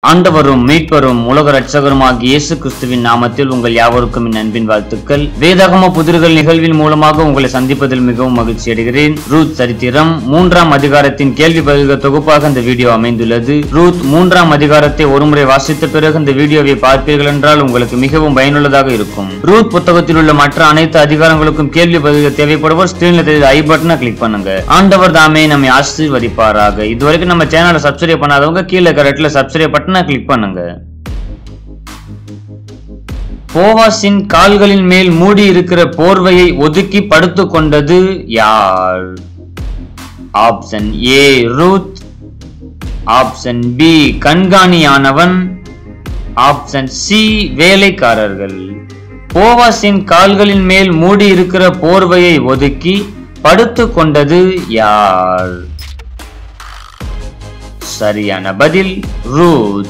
ஆண்டவரும் மீட்பரும் உலக ரட்சகருமாகிய இயேசு கிறிஸ்துவின் நாமத்தில் உங்கள் யாவருக்கும் என் அன்பின் வாழ்த்துக்கள் வேதாகம புதிர்கள் நிகழ்வின் மூலமாக உங்களை சந்திப்பதில் மிகவும் மகிழ்ச்சி அடைகிறேன் ரூத் சரித்திரம் மூன்றாம் அதிகாரத்தின் கேள்வி பதில்கள் தொகுப்பாக இந்த வீடியோ அமைந்துள்ளது ரூத் மூன்றாம் அதிகாரத்தை ஒருமுறை வாசித்த பிறகு இந்த வீடியோவை பார்ப்பீர்கள் என்றால் உங்களுக்கு மிகவும் பயனுள்ளதாக இருக்கும் ரூத் புத்தகத்தில் உள்ள மற்ற அனைத்து அதிகாரங்களுக்கும் கேள்வி பதில்கள் தேவைப்படுவோர் ஸ்கிரீன்ல தெரியுது ஐ பட்டனை கிளிக் பண்ணுங்க ஆண்டவர் தாமே நம்மை ஆசீர்வதிப்பாராக இதுவரைக்கும் நம்ம சேனலை சப்ஸ்கிரைப் பண்ணாதவங்க கீழே இருக்கிற ரெட்டில் சப்ஸ்கிரைப் பட்டனை கிளிக் பண்ணுங்க போவாசின் கால்களின் மேல் மூடி இருக்கிற போர்வையை ஒதுக்கி படுத்துக் கொண்டது யார் option A Ruth option B கண்காணியானவன் ஆப்ஷன் சி வேலைக்காரர்கள் போவாசின் கால்களின் மேல் மூடி இருக்கிற போர்வையை ஒதுக்கி படுத்துக் கொண்டது யார் சரியான பதில் ரூத்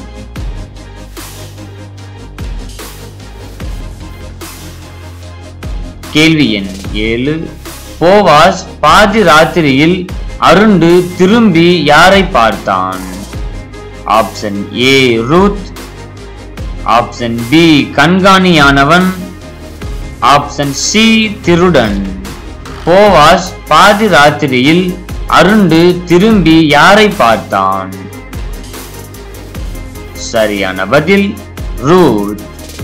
கேள்வி எண் ஏழு போவாஸ் பாதி ராத்திரியில் அருண்டு திரும்பி யாரை பார்த்தான் option A Ruth option B கண்காணியானவன் ஆப்ஷன் சி திருடன் போவாஸ் பாதி ராத்திரியில் அருண்டு திரும்பி யாரை பார்த்தான் சரியான பதில் ரூத்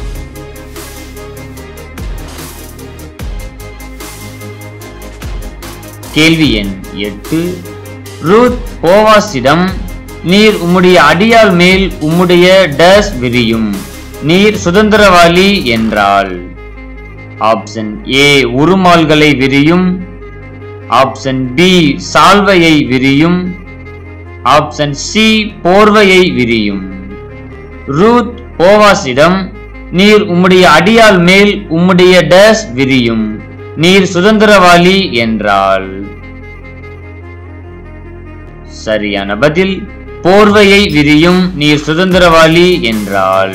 கேள்வி எண் எட்டு ரூத் போவாசிடம் நீர் உம்முடைய அடியால் மேல் உம்முடைய டேஸ் விரியும் நீர் சுதந்திரவாளி என்றாள் ஆப்ஷன் ஏ உருமால்களை விரியும் ஆப்ஷன் பி சால்வையை விரியும் ஆப்ஷன் சி போர்வையை விரியும் ரூத் போவாசிடம் நீர் உம்முடைய அடியால் மேல் உம்முடைய டேஸ் விரியும் நீர் சுதந்திரவாளி என்றாள் சரியான பதில் போர்வையை விரியும் நீர் சுதந்திரவாளி என்றாள்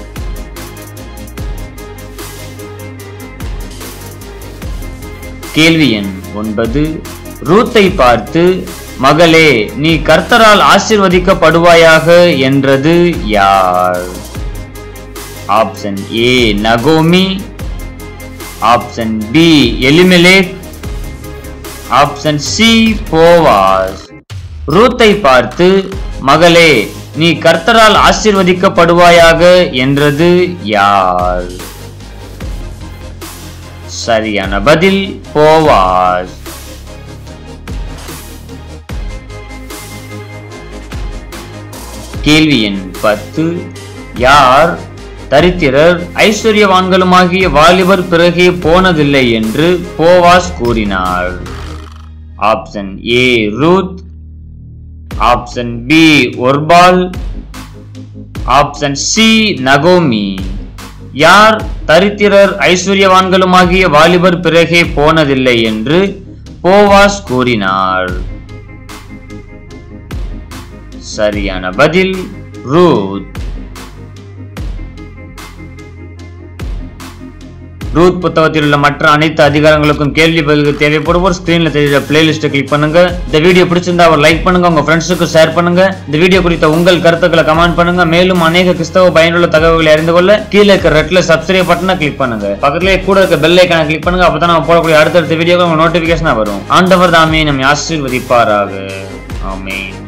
கேள்வி எண் ஒன்பது ரூத்தை பார்த்து மகளே நீ கர்த்தரால் ஆசிர்வதிக்கப்படுவாயாக என்றது யார் ஆப்ஷன் ஏ நகோமி option B Elimelech option C Boaz ரூத்தை பார்த்து மகளே நீ கர்த்தரால் ஆசிர்வதிக்கப்படுவாயாக என்றது யார் சரியான பதில் போவாஸ் கேள்வி எண் பத்து யார் தரித்திரர் ஐஸ்வர்யவான்களுமாகிய வாலிபர் பிறகே போனதில்லை என்று போவாஸ் கூறினார் option A Ruth option B Orpah option C நகோமி யார் தரித்திரர் ஐஸ்வர்யவான்களுமாகிய வாலிபர் பிறகே போனதில்லை என்று போவாஸ் கூறினார் சரியான பதில் ரூத் ரூத் புத்தகத்தில் உள்ள மற்ற அனைத்து அதிகாரங்களுக்கும் கேள்வி பதில்கள் தேவைப்படுவோர் ஸ்கிரீன்ல தெரியுற பிளேலிஸ்ட்டை கிளிக் பண்ணுங்க இந்த வீடியோ பிடிச்சிருந்தா ஒரு லைக் பண்ணுங்க உங்க ஃப்ரெண்ட்ஸுக்கு ஷேர் பண்ணுங்க இந்த வீடியோ குறித்த உங்கள் கருத்துக்களை கமெண்ட் பண்ணுங்க மேலும் அநேக கிறிஸ்தவ பயனுள்ள தகவல்களை அறிந்து கொள்ள கீழே இருக்க ரெட்ல சப்ஸ்கிரைப் பட்டனை கிளிக் பண்ணுங்க பக்கத்திலே கூட இருக்க பெல் ஐக்கான கிளிக் பண்ணுங்க அப்பதான் நம்ம போடக்கூடிய அடுத்தடுத்த வீடியோக்கு உங்க நோட்டிபிகேஷனா வரும் ஆண்டவர் தாமே நம்ம ஆசீர்வதிப்பாராக ஆமென்